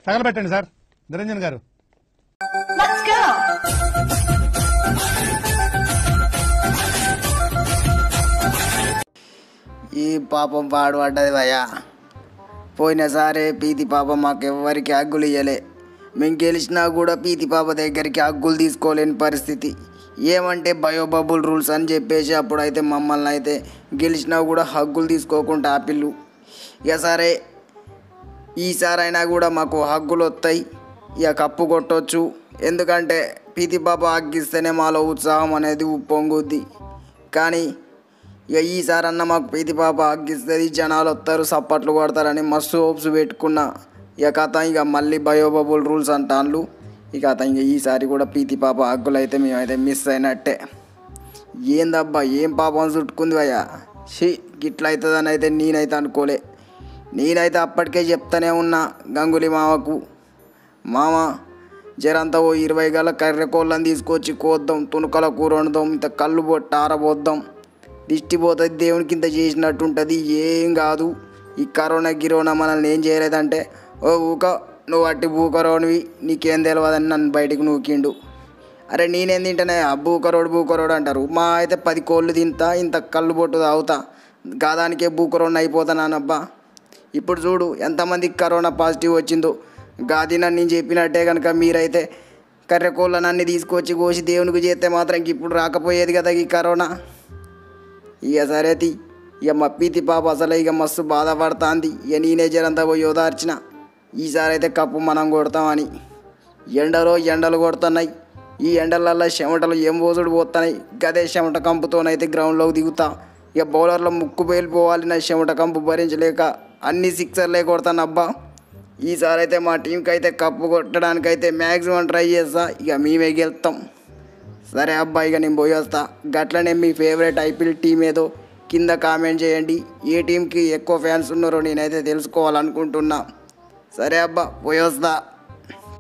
తగలబెట్టండి sir Niranjan గారు Let's go! ఈ పాపం పాడుపడ్డది భయ్యా పోయినసారే పీతి పాప మాకు ఎవ్వరికి హగ్గులు ఇయ్యలే మేము గెలిచినా కూడా పీతి పాప దగ్గరికి హగ్గులు తీసుకోలేని పరిస్థితి ఏమంటే బయోబబుల్ రూల్స్ అని చెప్పేసి అప్పుడైతే మమ్మల్ని అయితే గెలిచినా కూడా హగ్గులు తీసుకోకుండా ఆపిల్లు ఇక సరే ఈసారైనా కూడా మాకు హగ్గులు వస్తాయి ఇక కప్పు కొట్టొచ్చు ఎందుకంటే పీతి పాప హగ్గిస్తేనే మాలో ఉత్సాహం అనేది ఉప్పొంగుద్ది కానీ ఇక ఈసారన్న మాకు పీతి పాప హగ్గిస్తుంది జనాలు వస్తారు సప్పట్లు కొడతారని మస్తు హోప్స్ పెట్టుకున్న ఇక కథ ఇక మళ్ళీ బయోబబుల్ రూల్స్ అంటాన్లు ఇక అత ఇంక ఈసారి కూడా పీతి పాప హగ్గులు అయితే మేమైతే మిస్ అయినట్టే ఏందబ్బా ఏం పాపం చుట్టుకుంది భయ్యా షీ గిట్ల అవుతుందని అయితే నేనైతే అనుకోలే నేనైతే అప్పటికే చెప్తానే ఉన్నా గంగులీ మామకు మామ జరంతా ఓ ఇరవై గల కర్రె కోళ్ళని తీసుకొచ్చి కోద్దాం తుణుకల కూర వండుదాం ఇంత కళ్ళు పొట్ట ఆరబోద్దాం దిష్టి పోతుంది దేవునికి ఇంత చేసినట్టు ఉంటుంది ఏం కాదు ఈ కరోనా గిరోనా మనల్ని ఏం చేయలేదంటే ఓ ఊక నువ్వు అట్టి బూకరోనివి నీకేం తెలియదని నన్ను బయటికి నూకిండు అరే నేనేం తింటానే ఆ బూకరోడు బూకరోడు అంటారు మా అయితే పది కోళ్ళు తింటా ఇంత కళ్ళు పొట్టు తాగుతా గాదానికే బూకరోడిని అయిపోతానబ్బా ఇప్పుడు చూడు ఎంతమందికి కరోనా పాజిటివ్ వచ్చిందో గాదిన నేను చెప్పినట్టే కనుక మీరైతే కర్రె కోళ్ళని అన్ని తీసుకొచ్చి కోసి దేవునికి చేస్తే మాత్రం ఇంక ఇప్పుడు రాకపోయేది కదా ఈ కరోనా ఇక సరే తి ఇక మా పీతి పాప అసలు ఇక మస్తు బాధపడుతుంది ఇక నేనే జరంతా పోయి ఓదార్చిన ఈసారి అయితే కప్పు మనం కొడతామని ఎండలో ఎండలు కొడుతున్నాయి ఈ ఎండలల్లో చెమటలు ఏం పోసుడు పోతున్నాయి గదే చెమట కంపుతోనైతే గ్రౌండ్లోకి దిగుతా ఇక బౌలర్లో ముక్కు పేలిపోవాలి నా చెమట కంపు భరించలేక అన్ని సిక్సర్లే కొడతాను అబ్బా ఈసారి అయితే మా టీంకి అయితే కప్పు కొట్టడానికైతే మ్యాక్సిమం ట్రై చేస్తా ఇక మేమే గెలుస్తాం సరే అబ్బాయి ఇక నేను పోయి వస్తా గట్లనే మీ ఫేవరెట్ ఐపీఎల్ టీం ఏదో కింద కామెంట్ చేయండి ఏ టీంకి ఎక్కువ ఫ్యాన్స్ ఉన్నారో నేనైతే తెలుసుకోవాలనుకుంటున్నా సరే అబ్బా పోయి వస్తా